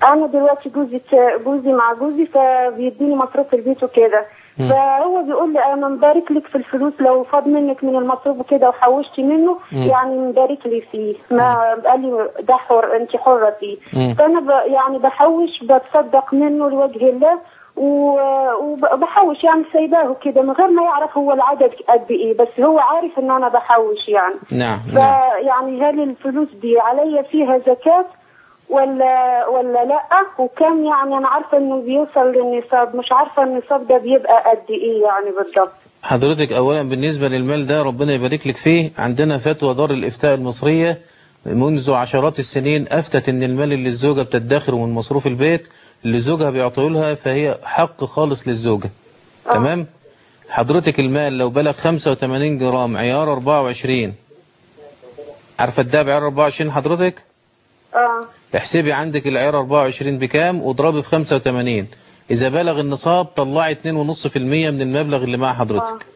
انا دلوقتي جوزي جوزي مع جوزي فبيديني مصروف البيت وكده فهو بيقول لي انا مبارك لك في الفلوس لو فاض منك من المصروف وكده وحوشتي منه يعني مبارك لي فيه ما قال لي ده حر انت حره فيه فانا ب يعني بحوش بتصدق منه لوجه الله و- وبحوش يعني سايباه كده من غير ما يعرف هو العدد قد ايه بس هو عارف ان انا بحوش يعني نعم نعم فيعني هل الفلوس دي عليا فيها زكاة ولا ولا لا وكم يعني انا عارفه انه بيوصل للنصاب مش عارفه النصاب ده بيبقى قد ايه يعني بالضبط حضرتك اولا بالنسبه للمال ده ربنا يبارك لك فيه عندنا فتوى دار الافتاء المصريه منذ عشرات السنين افتت ان المال اللي الزوجه بتدخره من مصروف البيت اللي زوجها بيعطيه لها فهي حق خالص للزوجه تمام حضرتك المال لو بلغ 85 جرام عيار 24 عارفه الدهب عيار 24 حضرتك اه احسبي عندك العيار 24 بكام واضربي في 85 اذا بلغ النصاب طلعي 2.5% من المبلغ اللي مع حضرتك